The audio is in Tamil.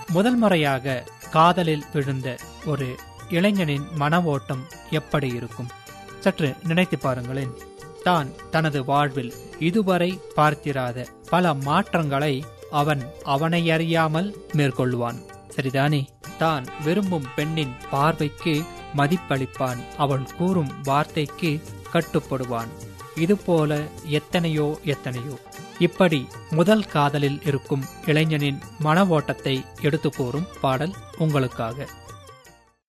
முதல் முறையாக காதலில் விழுந்த ஒரு இளைஞனின் மன ஓட்டம் எப்படி இருக்கும் சற்று நினைத்து பாருங்களேன் தான் தனது வாழ்வில் இதுவரை பார்த்திராத பல மாற்றங்களை அவன் அவனை அறியாமல் மேற்கொள்வான் சரிதானே தான் விரும்பும் பெண்ணின் பார்வைக்கு மதிப்பளிப்பான் அவள் கூறும் வார்த்தைக்கு கட்டுப்படுவான் இதுபோல எத்தனையோ எத்தனையோ இப்படி முதல் காதலில் இருக்கும் இளைஞனின் மன ஓட்டத்தை எடுத்து கூறும் பாடல் உங்களுக்காக